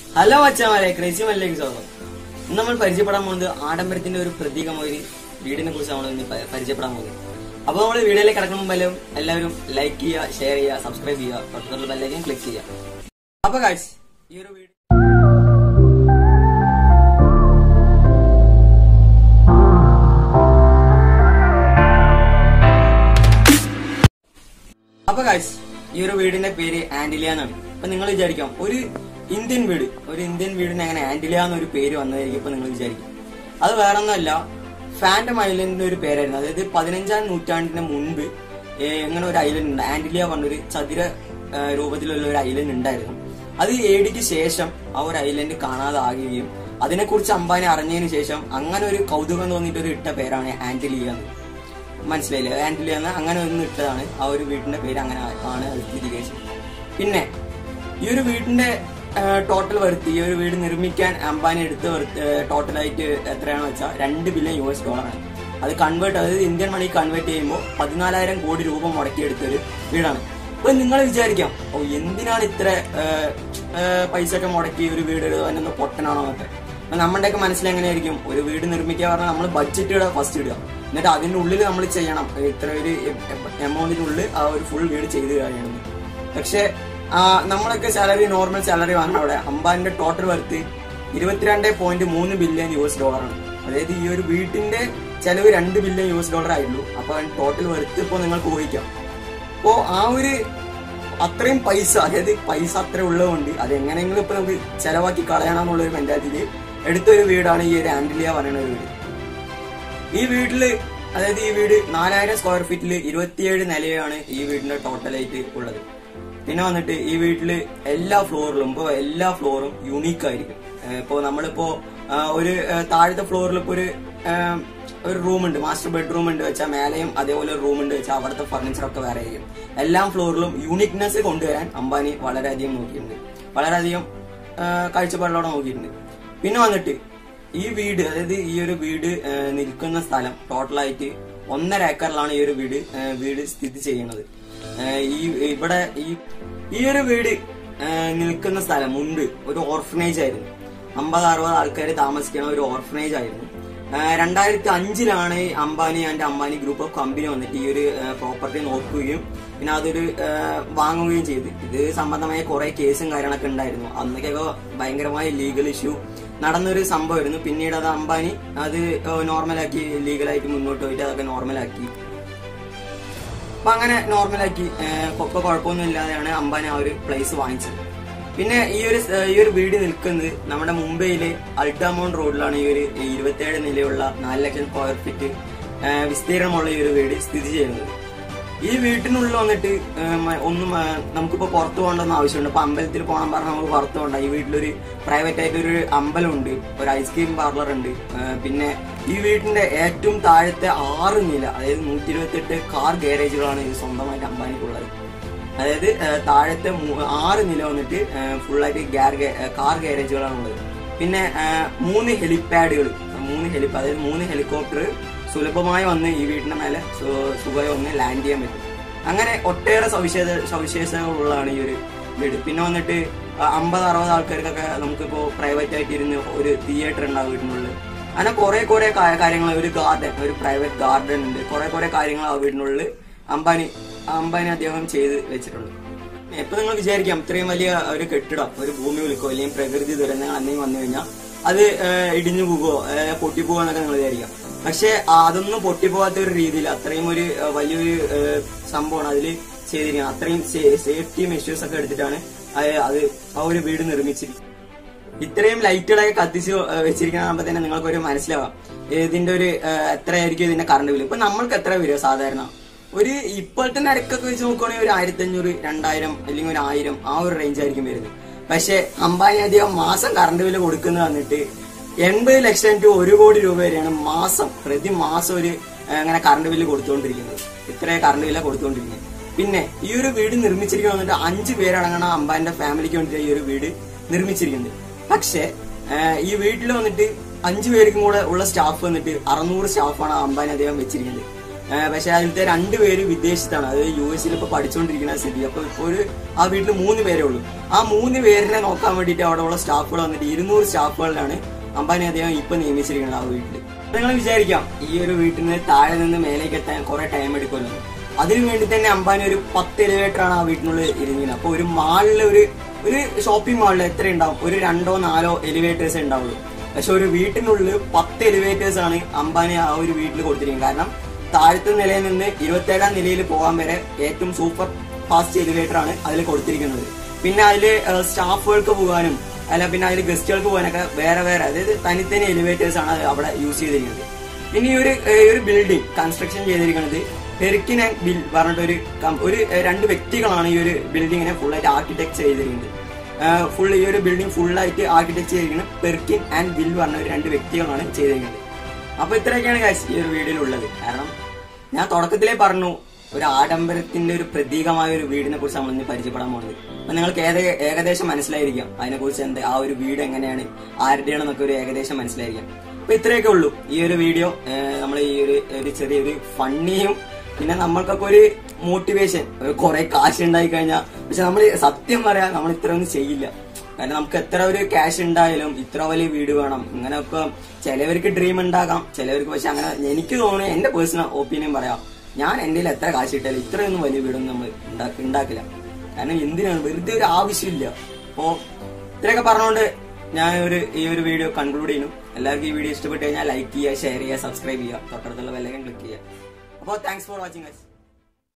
hello അച്ഛാമലെ crazy മല്ലേക്ക് സ്വാഗതം ഇന്ന് നമ്മൾ പരിചയപ്പെടാൻ പോകുന്നത് ആഡംബരത്തിന്റെ ഒരു പ്രതീകമായ ഒരു വീടിനെ കുറിച്ച് നമ്മൾ ഇന്ന് പ- പരിചയപ്പെടാൻ പോകുന്നത് അപ്പൊ നമ്മൾ വീഡിയോയിലേക്ക് കിടക്കുന്ന മുമ്പാലും എല്ലാവരും ലൈക്ക് ചെയ്യുക ഷെയർ ചെയ്യുക സബ്സ്ക്രൈബ് ചെയ്യുക തൊട്ടുള്ള ബെല്ലൈക്കൻ ക്ലിക്ക് ചെയ്യുക അപ്പൊ ഗായ്സ് ഈ ഒരു വീഡിയോ അപ്പൊ ഗായ്സ് ഈ ഒരു വീടിന്റെ പേര് ആന്റിലിയ എന്നാണ് അപ്പൊ നിങ്ങൾ വിചാരിക്കാം ഒരു ഇന്ത്യൻ വീട് ഒരു ഇന്ത്യൻ വീടിന് അങ്ങനെ ആന്റിലിയ എന്നൊരു പേര് വന്നതായിരിക്കും ഇപ്പൊ നിങ്ങൾ വിചാരിക്കും അത് വേറൊന്നുമല്ല ഫാൻഡം ഐലൻഡിന്റെ ഒരു പേരായിരുന്നു അതായത് പതിനഞ്ചാം നൂറ്റാണ്ടിന് മുൻപ് ഏ, ഇങ്ങനെ ഒരു ഐലൻഡ് ഉണ്ട് ആന്റിലിയ പറഞ്ഞൊരു ചതുര ഏ, രൂപത്തിലുള്ള ഒരു ഐലൻഡ് ഉണ്ടായിരുന്നു അത് ഏടിക്ക് ശേഷം ആ ഒരു ഐലൻഡ് കാണാതാകുകയും അതിനെക്കുറിച്ച് അംബാനി അറിഞ്ഞതിന് ശേഷം അങ്ങനെ ഒരു കൗതുകം തോന്നിയിട്ട് ഒരു ഇട്ട പേരാണ് ആന്റിലിയ എന്ന് മനസ്സിലായില്ലേ ആന്റിലി എന്ന അങ്ങനെ ഒന്ന് ഇട്ടതാണ് ആ ഒരു വീടിന്റെ പേര് അങ്ങനെ ആണ് അത് സ്ഥിരീകരിച്ചത് പിന്നെ ഈ ഒരു വീടിന്റെ ടോട്ടൽ വരുത്തി ഈ ഒരു വീട് നിർമ്മിക്കാൻ അംബാനി എടുത്ത് ടോട്ടലായിട്ട് എത്രയാണെന്ന് വെച്ചാൽ രണ്ട് ബില്യൺ യു എസ് ഡോളറാണ് അത് കൺവേർട്ട് അതായത് ഇന്ത്യൻ മണി കൺവേർട്ട് ചെയ്യുമ്പോൾ പതിനാലായിരം കോടി രൂപ മുടക്കിയെടുത്ത ഒരു വീടാണ് അപ്പൊ നിങ്ങൾ വിചാരിക്കാം ഓ എന്തിനാണ് ഇത്ര ഏ, ഏ, പൈസ ഒക്കെ മുടക്കി ഒരു വീട് അതിനൊന്ന് പൊട്ടനാണോ എന്നൊക്കെ അപ്പൊ നമ്മുടെയൊക്കെ മനസ്സിൽ എങ്ങനെയായിരിക്കും ഒരു വീട് നിർമ്മിക്കുക പറഞ്ഞാൽ നമ്മൾ ബഡ്ജറ്റ് ഇടുക ഫസ്റ്റ് ഇടുക എന്നിട്ട് അതിന്റെ ഉള്ളിൽ നമ്മൾ ചെയ്യണം ഇത്ര ഒരു എമൗണ്ടിനുള്ളിൽ ആ ഒരു ഫുൾ വീട് ചെയ്ത് കഴിയണം പക്ഷെ ആ, നമ്മളൊക്കെ സാലറി നോർമൽ സാലറി വാങ്ങണം അവിടെ അംബാനിന്റെ ടോട്ടൽ വർത്ത് ഇരുപത്തിരണ്ട് പോയിന്റ് മൂന്ന് ബില്യൺ യു എസ് ഡോളറാണ് അതായത് ഈ ഒരു വീട്ടിന്റെ ചെലവ് രണ്ട് ബില്യൺ യു എസ് ഡോളർ ആയിട്ടുള്ളൂ അപ്പൊ ടോട്ടൽ വർത്ത് ഇപ്പൊ നിങ്ങൾക്ക് ഊഹിക്കാം അപ്പോ ആ ഒരു അത്രയും പൈസ അതായത് പൈസ അത്ര ഉള്ളതുകൊണ്ട് അത് എങ്ങനെയെങ്കിലും ഇപ്പൊ നമുക്ക് ചെലവാക്കി കളയണമെന്നുള്ള ഒരു മെന്റാലിറ്റിയിൽ എടുത്തൊരു വീടാണ് ഈ ഒരു ആന്റിലിയ പറയുന്ന ഒരു വീട് ഈ വീട്ടില് അതായത് ഈ വീട് നാലായിരം സ്ക്വയർ ഫീറ്റിൽ ഇരുപത്തിയേഴ് നിലയാണ് ഈ വീടിന്റെ ടോട്ടലായിട്ട് ഉള്ളത് പിന്നെ വന്നിട്ട് ഈ വീട്ടില് എല്ലാ ഫ്ലോറിലും ഇപ്പൊ എല്ലാ ഫ്ലോറും യുണീക്ക് ആയിരിക്കും ഏഹ് ഇപ്പൊ നമ്മളിപ്പോ ആ, ഒരു ഏഹ് താഴത്തെ ഫ്ലോറിൽ ഇപ്പൊ ഒരു ഏഹ് ഒരു റൂം ഉണ്ട് മാസ്റ്റർ ബെഡ്റൂം ഉണ്ട് വെച്ചാൽ മേലെയും അതേപോലെ ഒരു റൂം ഉണ്ട് വെച്ചാൽ അവിടുത്തെ ഫർണിച്ചർ ഒക്കെ വേറെ ആയിരിക്കും എല്ലാ ഫ്ലോറിലും യൂണിക്നെസ് കൊണ്ടുവരാൻ അംബാനി വളരെയധികം നോക്കിയിട്ടുണ്ട് വളരെയധികം ഏഹ് കാഴ്ചപ്പാടിലൂടെ നോക്കിയിട്ടുണ്ട് പിന്നെ വന്നിട്ട് ഈ വീട് അതായത് ഈ ഒരു വീട് ഏഹ്, നിൽക്കുന്ന സ്ഥലം ടോട്ടലായിട്ട് ഒന്നര ഏക്കറിലാണ് ഈ ഒരു വീട് ഏഹ്, വീട് സ്ഥിതി ചെയ്യുന്നത് ഏഹ്, ഈ ഇവിടെ ഈ ഈ ഒരു വീട് ഏഹ്, നിൽക്കുന്ന സ്ഥലം മുൻപ് ഒരു ഓർഫനേജ് ആയിരുന്നു അമ്പത് അറുപത് ആൾക്കാർ താമസിക്കുന്ന ഒരു ഓർഫനേജ് ആയിരുന്നു ഏഹ്, രണ്ടായിരത്തി അഞ്ചിലാണ് ഈ Ambani and Ambani group of company വന്നിട്ട് ഈ ഒരു പ്രോപ്പർട്ടി നോക്കുകയും പിന്നെ അതൊരു ഏഹ്, വാങ്ങുകയും ചെയ്തു ഇത് സംബന്ധമായ കുറെ കേസും കാര്യങ്ങളൊക്കെ ഉണ്ടായിരുന്നു അന്നൊക്കെയൊക്കെ ഭയങ്കരമായ ലീഗൽ ഇഷ്യൂ നടന്നൊരു സംഭവമായിരുന്നു പിന്നീട് അത് അംബാനി അത് നോർമലാക്കി ലീഗലായിട്ട് മുന്നോട്ട് പോയിട്ട് അതൊക്കെ നോർമലാക്കി അപ്പൊ അങ്ങനെ നോർമലാക്കി ഇപ്പൊ കുഴപ്പമൊന്നും ഇല്ലാതെയാണ് അംബാനി ആ ഒരു പ്ലേസ് വാങ്ങിച്ചത് പിന്നെ ഈ ഒരു സ്- ഈ ഒരു വീട് നിൽക്കുന്നത് നമ്മുടെ മുംബൈയിലെ അൾട്ടാമൗണ്ട് റോഡിലാണ് ഈ ഒരു ഇരുപത്തിയേഴ് നിലയുള്ള നാല് ലക്ഷം സ്ക്വയർ ഫീറ്റ് ഏഹ്, വിസ്തീർണമുള്ള ഈ ഒരു വീട് സ്ഥിതി ചെയ്യുന്നത് ഈ വീട്ടിനുള്ളിൽ വന്നിട്ട് ഏഹ്, ഒന്നും ഏഹ്, നമുക്കിപ്പോ പുറത്തു പോകേണ്ടെന്ന് ആവശ്യമുണ്ട് ഇപ്പൊ അമ്പലത്തിൽ പോകണം പറഞ്ഞാൽ നമുക്ക് പുറത്തു പോകണ്ട ഈ വീട്ടിലൊരു പ്രൈവറ്റ് ആയിട്ട് ഒരു അമ്പലമുണ്ട് ഒരു ഐസ്ക്രീം പാർലർ ഉണ്ട് ഏഹ്, പിന്നെ ഈ വീടിന്റെ ഏറ്റവും താഴത്തെ ആറ് നില അതായത് നൂറ്റി ഇരുപത്തെട്ട് കാർ ഗാരേജുകളാണ് ഇത് സ്വന്തമായിട്ട് അംബാനിക്കുള്ളത് അതായത് ഏഹ്, താഴത്തെ മൂ- ആറ് നില വന്നിട്ട് ഫുള്ളായിട്ട് ഗാർ കാർ ഗാരേജുകളാണ് ഉള്ളത് പിന്നെ ഏഹ്, മൂന്ന് ഹെലിപാഡുകൾ മൂന്ന് ഹെലി അതായത് മൂന്ന് ഹെലികോപ്റ്റർ സുലഭമായി വന്ന് ഈ വീടിന്റെ മേലെ സു- സുഖമായി വന്ന് ലാൻഡ് ചെയ്യാൻ പറ്റും അങ്ങനെ ഒട്ടേറെ സവിശേഷ സവിശേഷതകളുള്ളതാണ് ഈ ഒരു വീട് പിന്നെ വന്നിട്ട് അമ്പത് അറുപത് ആൾക്കാർക്കൊക്കെ നമുക്കിപ്പോ പ്രൈവറ്റ് ആയിട്ട് ഇരുന്ന് ഒരു തിയേറ്റർ ഉണ്ടാവും വീടിനുള്ളിൽ അങ്ങനെ കുറെ കുറെ കാര്യങ്ങൾ ഒരു ഗാർഡൻ ഒരു പ്രൈവറ്റ് ഗാർഡൻ ഉണ്ട് കുറെ കുറെ കാര്യങ്ങൾ ആ വീടിനുള്ളിൽ അംബാനി അംബാനി അദ്ദേഹം ചെയ്ത് വെച്ചിട്ടുണ്ട് എപ്പൊ നിങ്ങൾ വിചാരിക്കാം ഇത്രയും വലിയ ഒരു കെട്ടിടം ഒരു ഭൂമി വിളിക്കോ അല്ലെങ്കിൽ പ്രകൃതി ദുരന്തങ്ങൾ എന്തെങ്കിലും വന്നു കഴിഞ്ഞാൽ അത് ഏഹ്, ഇടിഞ്ഞു പോകുമോ പൊട്ടിപ്പോകുമോ എന്നൊക്കെ നിങ്ങൾ വിചാരിക്കാം പക്ഷെ അതൊന്നും പൊട്ടിപ്പോകാത്ത ഒരു രീതിയിൽ അത്രയും ഒരു ഏഹ്, വലിയൊരു ഏഹ്, സംഭവമാണ് അതിൽ ചെയ്തിരിക്കുന്നത് അത്രയും സേഫ്റ്റി മെഷേഴ്സ് ഒക്കെ എടുത്തിട്ടാണ് അത് അത് ആ ഒരു വീട് നിർമ്മിച്ചിരിക്കുന്നത് ഇത്രയും ലൈറ്റുകളൊക്കെ കത്തിച്ച് ഏഹ് വെച്ചിരിക്കുന്ന കാണുമ്പോൾ തന്നെ നിങ്ങൾക്ക് ഒരു മനസ്സിലാവാം ഇതിന്റെ ഒരു ഏഹ് എത്രയായിരിക്കും ഇതിന്റെ കറണ്ട് ബില്ല് ഇപ്പൊ നമ്മൾക്ക് എത്ര വരിക സാധാരണ ഒരു ഇപ്പോഴത്തെ നിരക്കൊക്കെ വെച്ച് നോക്കുവാണെങ്കിൽ ഒരു ആയിരത്തി അഞ്ഞൂറ് രണ്ടായിരം അല്ലെങ്കിൽ ഒരു ആയിരം ആ ഒരു റേഞ്ച് ആയിരിക്കും വരുന്നത് പക്ഷെ അമ്പാനി അധികം മാസം കറണ്ട് ബില്ല് കൊടുക്കുന്നത് വന്നിട്ട് എൺപത് ലക്ഷം ടു ഒരു കോടി രൂപ വരെയാണ് മാസം പ്രതി മാസം ഒരു ഏഹ്, അങ്ങനെ കറണ്ട് ബില്ല് കൊടുത്തുകൊണ്ടിരിക്കുന്നത് ഇത്ര കറണ്ട് ബില്ല് കൊടുത്തുകൊണ്ടിരിക്കുന്നത് പിന്നെ ഈ ഒരു വീട് നിർമ്മിച്ചിരിക്കുന്നത് വന്നിട്ട് അഞ്ച് പേരടങ്ങണ അമ്പാന്റെ ഫാമിലിക്ക് വേണ്ടിയിട്ട് ഈ ഒരു വീട് നിർമ്മിച്ചിരിക്കുന്നത് പക്ഷേ ഏഹ്, ഈ വീട്ടിൽ വന്നിട്ട് അഞ്ചു പേർക്കും കൂടെ ഉള്ള സ്റ്റാഫ് വന്നിട്ട് അറുന്നൂറ് സ്റ്റാഫാണ് അംബാനി അദ്ദേഹം വെച്ചിരിക്കുന്നത് ഏഹ് പക്ഷെ അതിലത്തെ രണ്ടുപേര് വിദേശത്താണ് അത് യു എസിൽ ഇപ്പൊ പഠിച്ചുകൊണ്ടിരിക്കുന്ന സ്ഥിതി അപ്പൊ ഇപ്പൊ ഒരു ആ വീട്ടിൽ മൂന്ന് പേരേ ഉള്ളൂ ആ മൂന്ന് പേരിനെ നോക്കാൻ വേണ്ടിയിട്ട് അവിടെ ഉള്ള സ്റ്റാഫുകൾ വന്നിട്ട് ഇരുന്നൂറ് സ്റ്റാഫുകളിലാണ് അംബാനി അദ്ദേഹം ഇപ്പൊ നിയമിച്ചിരിക്കുന്നത് ആ വീട്ടിൽ നിങ്ങൾ വിചാരിക്കാം ഈ ഒരു വീട്ടിൽ നിന്ന് താഴെ നിന്ന് മേലേക്ക് എത്താൻ കുറെ ടൈം എടുക്കുമല്ലോ അതിനു വേണ്ടി തന്നെ അംബാനി ഒരു പത്ത് എലിവേറ്റർ ആണ് ആ വീട്ടിനുള്ളിൽ ഇരുന്നത് അപ്പൊ ഒരു മാളില് ഒരു ഒരു ഷോപ്പിംഗ് മാളിൽ എത്ര ഉണ്ടാവും ഒരു രണ്ടോ നാലോ എലിവേറ്റേഴ്സ് ഉണ്ടാവുള്ളൂ പക്ഷെ ഒരു വീട്ടിനുള്ളിൽ പത്ത് എലിവേറ്റേഴ്സ് ആണ് അംബാനി ആ ഒരു വീട്ടിൽ കൊടുത്തിരിക്കുന്നത് കാരണം താഴത്തെ നിലയിൽ നിന്ന് ഇരുപത്തേഴാം നിലയിൽ പോകാൻ വരെ ഏറ്റവും സൂപ്പർ ഫാസ്റ്റ് എലിവേറ്റർ ആണ് അതിൽ കൊടുത്തിരിക്കുന്നത് പിന്നെ അതിൽ സ്റ്റാഫുകൾക്ക് പോകാനും അല്ല പിന്നെ അതിൽ ഗസ്റ്റുകൾക്ക് പോകാനൊക്കെ വേറെ വേറെ അതായത് തനിത്തനി എലിവേറ്റേഴ്സ് ആണ് അത് അവിടെ യൂസ് ചെയ്തിരിക്കുന്നത് പിന്നെ ഈ ഒരു ഏഹ്, ഈ ഒരു ബിൽഡിംഗ് കൺസ്ട്രക്ഷൻ ചെയ്തിരിക്കുന്നത് പെരിക്കിൻ ആൻഡ് ബിൽ പറഞ്ഞിട്ട് ഒരു കം- ഒരു ഏഹ്, രണ്ട് വ്യക്തികളാണ് ഈ ഒരു ബിൽഡിങ്ങിനെ ഫുള്ളായിട്ട് ആർക്കിടെക്ട് ചെയ്തിരിക്കുന്നത് ഫുൾ ഈ ഒരു ബിൽഡിംഗ് ഫുള്ളായിട്ട് ആർക്കിടെക്ട് ചെയ്തിരിക്കുന്നത് പെർക്കിൻ ആൻഡ് ബിൽ പറഞ്ഞ ഒരു രണ്ട് വ്യക്തികളാണ് ചെയ്തിരിക്കുന്നത് അപ്പൊ ഇത്രയൊക്കെയാണ് guys ഈ ഒരു വീഡിയോയിൽ ഉള്ളത് കാരണം ഞാൻ തുടക്കത്തിലേ പറഞ്ഞു ഒരു ആഡംബരത്തിന്റെ ഒരു പ്രതീകമായ ഒരു വീടിനെ കുറിച്ച് നമ്മൾ ഇന്ന് പരിചയപ്പെടാൻ പോകുന്നത് അപ്പൊ നിങ്ങൾക്ക് ഏക ഏകദേശം മനസ്സിലായിരിക്കാം അതിനെ കുറിച്ച് എന്ത് ആ ഒരു വീട് എങ്ങനെയാണ് ആരുടെയാണെന്നൊക്കെ ഒരു ഏകദേശം മനസ്സിലായിരിക്കാം അപ്പൊ ഇത്രയൊക്കെ ഉള്ളൂ ഈ ഒരു വീഡിയോ നമ്മൾ ഈ ഒരു ഒരു ചെറിയൊരു ഫണ്ണിയും പിന്നെ നമ്മൾക്കൊക്കെ ഒരു മോട്ടിവേഷൻ കുറെ കാശ് ഉണ്ടായി കഴിഞ്ഞാൽ പക്ഷെ നമ്മൾ സത്യം പറയാൻ നമ്മൾ ഇത്രയൊന്നും ചെയ്യില്ല കാരണം നമുക്ക് എത്ര ഒരു ക്യാഷ് ഉണ്ടായാലും ഇത്ര വലിയ വീട് വേണം ഇങ്ങനെയൊക്കെ ചിലവർക്ക് ഡ്രീം ഉണ്ടാകാം ചിലവർക്ക് പക്ഷെ അങ്ങനെ എനിക്ക് തോന്നുന്നു എന്റെ പേഴ്സണൽ ഒപ്പീനിയൻ പറയാം ഞാൻ എന്റെ കയ്യിൽ എത്ര കാശ് ഇട്ടാലും ഇത്രയൊന്നും വലിയ വീടൊന്നും നമ്മൾ ഉണ്ടാക്കി- ഉണ്ടാക്കില്ല കാരണം എന്തിനാണ് വെറുതെ ഒരു ആവശ്യമില്ല അപ്പോ ഇത്രയൊക്കെ പറഞ്ഞുകൊണ്ട് ഞാൻ ഒരു ഈ ഒരു വീഡിയോ കൺക്ലൂഡ് ചെയ്യുന്നു എല്ലാവർക്കും ഈ വീഡിയോ ഇഷ്ടപ്പെട്ട് കഴിഞ്ഞാൽ ലൈക്ക് ചെയ്യുക ഷെയർ ചെയ്യുക സബ്സ്ക്രൈബ് ചെയ്യുക തൊട്ടടുത്തുള്ള ബെല്ലൈക്കൻ ക്ലിക്ക് ചെയ്യുക അപ്പോൾ താങ്ക്സ് ഫോർ വാച്ചിങ് ഗൈസ്